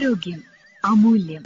ആരോഗ്യം അമൂല്യം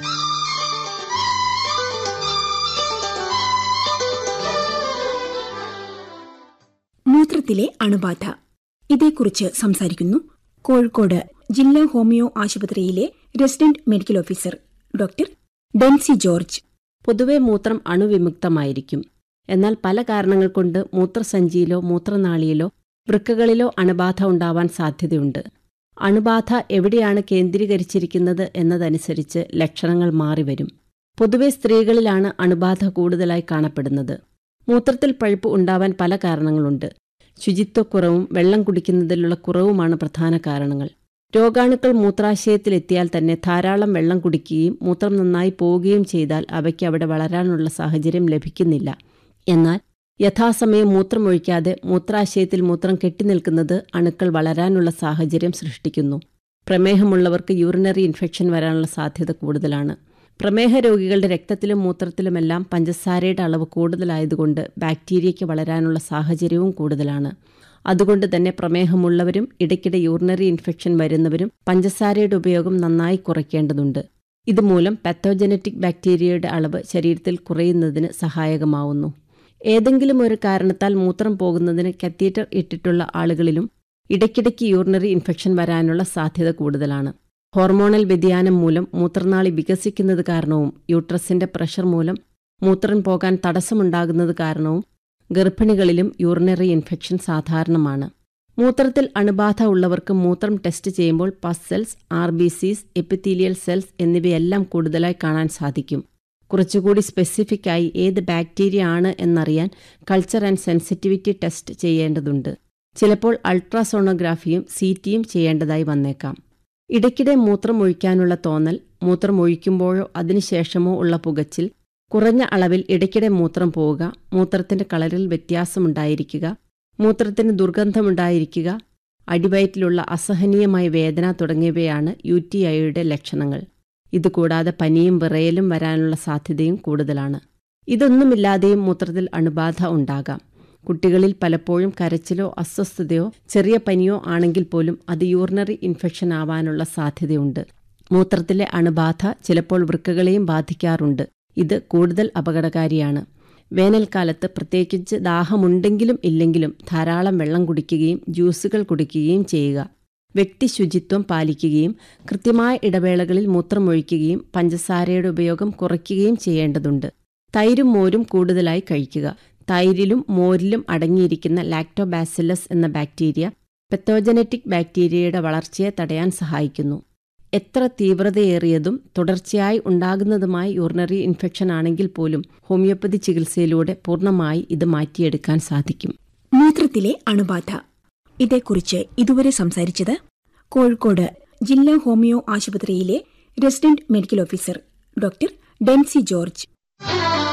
മൂത്രത്തിലെ അണുബാധ ഇതേക്കുറിച്ച് സംസാരിക്കുന്നു കോഴിക്കോട് ജില്ലാ ഹോമിയോ ആശുപത്രിയിലെ resident medical officer doctor Dency George പൊതുവെ മൂത്രം അണുവിമുക്തമായിരിക്കും എന്നാൽ പല കാരണങ്ങൾ കൊണ്ട് മൂത്രസഞ്ചിയിലോ മൂത്രനാളിയിലോ വൃക്കകളിലോ അണുബാധ ഉണ്ടാവാൻ സാധ്യതയുണ്ട് അണുബാധ എവിടെയാണ് കേന്ദ്രീകരിച്ചിരിക്കുന്നത് എന്നതനുസരിച്ച് ലക്ഷണങ്ങൾ മാറിവരും പൊതുവെ സ്ത്രീകളിലാണ് അണുബാധ കൂടുതലായി കാണപ്പെടുന്നത് മൂത്രത്തിൽ പഴുപ്പ് ഉണ്ടാവാൻ പല കാരണങ്ങളുണ്ട് ശുചിത്വക്കുറവും വെള്ളം കുടിക്കുന്നതിലുള്ള കുറവുമാണ് പ്രധാന കാരണങ്ങൾ രോഗാണുക്കൾ മൂത്രാശയത്തിലെത്തിയാൽ തന്നെ ധാരാളം വെള്ളം കുടിക്കുകയും മൂത്രം നന്നായി പോവുകയും ചെയ്താൽ അവയ്ക്ക് അവിടെ വളരാനുള്ള സാഹചര്യം ലഭിക്കുന്നില്ല എന്നാൽ യഥാസമയം മൂത്രമൊഴിക്കാതെ മൂത്രാശയത്തിൽ മൂത്രം കെട്ടിനിൽക്കുന്നത് അണുക്കൾ വളരാനുള്ള സാഹചര്യം സൃഷ്ടിക്കുന്നു പ്രമേഹമുള്ളവർക്ക് യൂറിനറി ഇൻഫെക്ഷൻ വരാനുള്ള സാധ്യത കൂടുതലാണ് പ്രമേഹ രോഗികളുടെ രക്തത്തിലും മൂത്രത്തിലുമെല്ലാം പഞ്ചസാരയുടെ അളവ് കൂടുതലായതുകൊണ്ട് ബാക്ടീരിയയ്ക്ക് വളരാനുള്ള സാഹചര്യവും കൂടുതലാണ് അതുകൊണ്ട് തന്നെ പ്രമേഹമുള്ളവരും ഇടയ്ക്കിടെ യൂറിനറി ഇൻഫെക്ഷൻ വരുന്നവരും പഞ്ചസാരയുടെ ഉപയോഗം നന്നായി കുറയ്ക്കേണ്ടതുണ്ട് ഇതുമൂലം പാത്തോജനറ്റിക് ബാക്ടീരിയയുടെ അളവ് ശരീരത്തിൽ കുറയുന്നതിന് സഹായകമാവുന്നു ഏതെങ്കിലും ഒരു കാരണത്താൽ മൂത്രം പോകുന്നതിന് കത്തീറ്റർ ഇട്ടിട്ടുള്ള ആളുകളിലും ഇടയ്ക്കിടയ്ക്ക് യൂറിനറി ഇൻഫെക്ഷൻ വരാനുള്ള സാധ്യത കൂടുതലാണ് ഹോർമോണൽ വ്യതിയാനം മൂലം മൂത്രനാളി വികസിക്കുന്നത് കാരണവും യൂട്രസിന്റെ പ്രഷർ മൂലം മൂത്രം പോകാൻ തടസ്സമുണ്ടാകുന്നത് കാരണവും ഗർഭിണികളിലും യൂറിനറി ഇൻഫെക്ഷൻ സാധാരണമാണ് മൂത്രത്തിൽ അണുബാധ ഉള്ളവർക്ക് മൂത്രം ടെസ്റ്റ് ചെയ്യുമ്പോൾ pus cells R B Cs epithelial cells എന്നിവയെല്ലാം കൂടുതലായി കാണാൻ സാധിക്കും കുറച്ചുകൂടി സ്പെസിഫിക് ആയി ഏത് ബാക്ടീരിയ ആണ് എന്നറിയാൻ കൾച്ചർ ആൻഡ് സെൻസിറ്റിവിറ്റി ടെസ്റ്റ് ചെയ്യേണ്ടതുണ്ട് ചിലപ്പോൾ അൾട്രാസോണോഗ്രാഫിയും സി ടിയും ചെയ്യേണ്ടതായി വന്നേക്കാം ഇടയ്ക്കിടെ മൂത്രം ഒഴിക്കാനുള്ള തോന്നൽ മൂത്രം ഒഴിക്കുമ്പോഴോ അതിനുശേഷമോ ഉള്ള പുകച്ചിൽ കുറഞ്ഞ അളവിൽ ഇടയ്ക്കിടെ മൂത്രം പോവുക മൂത്രത്തിന്റെ കളറിൽ വ്യത്യാസമുണ്ടായിരിക്കുക മൂത്രത്തിന് ദുർഗന്ധമുണ്ടായിരിക്കുക അടിവയറ്റിലുള്ള അസഹനീയമായ വേദന തുടങ്ങിയവയാണ് യു ടി ഐയുടെ ലക്ഷണങ്ങൾ ഇതുകൂടാതെ പനിയും വിറയലും വരാനുള്ള സാധ്യതയും കൂടുതലാണ് ഇതൊന്നുമില്ലാതെയും മൂത്രത്തിൽ അണുബാധ ഉണ്ടാകാം കുട്ടികളിൽ പലപ്പോഴും കരച്ചിലോ അസ്വസ്ഥതയോ ചെറിയ പനിയോ ആണെങ്കിൽ പോലും അത് യൂറിനറി ഇൻഫെക്ഷൻ ആവാനുള്ള സാധ്യതയുണ്ട് മൂത്രത്തിലെ അണുബാധ ചിലപ്പോൾ വൃക്കകളെയും ബാധിക്കാറുണ്ട് ഇത് കൂടുതൽ അപകടകാരിയാണ് വേനൽക്കാലത്ത് പ്രത്യേകിച്ച് ദാഹമുണ്ടെങ്കിലും ഇല്ലെങ്കിലും ധാരാളം വെള്ളം കുടിക്കുകയും ജ്യൂസുകൾ കുടിക്കുകയും ചെയ്യുക വ്യക്തി ശുചിത്വം പാലിക്കുകയും കൃത്യമായ ഇടവേളകളിൽ മൂത്രമൊഴിക്കുകയും പഞ്ചസാരയുടെ ഉപയോഗം കുറയ്ക്കുകയും ചെയ്യേണ്ടതുണ്ട് തൈരും മോരും കൂടുതലായി കഴിക്കുക തൈരിലും മോരിലും അടങ്ങിയിരിക്കുന്ന ലാക്ടോബാസിലസ് എന്ന ബാക്ടീരിയ പെത്തോജനറ്റിക് ബാക്ടീരിയയുടെ വളർച്ചയെ തടയാൻ സഹായിക്കുന്നു എത്ര തീവ്രതയേറിയതും തുടർച്ചയായി ഉണ്ടാകുന്നതുമായ യൂറിനറി ഇൻഫെക്ഷൻ ആണെങ്കിൽ പോലും ഹോമിയോപ്പതി ചികിത്സയിലൂടെ പൂർണ്ണമായി ഇത് മാറ്റിയെടുക്കാൻ സാധിക്കും മൂത്രത്തിലെ അണുബാധ ഇതേക്കുറിച്ച് ഇതുവരെ സംസാരിച്ചത് കോഴിക്കോട് ജില്ലാ ഹോമിയോ ആശുപത്രിയിലെ resident medical officer doctor Dency George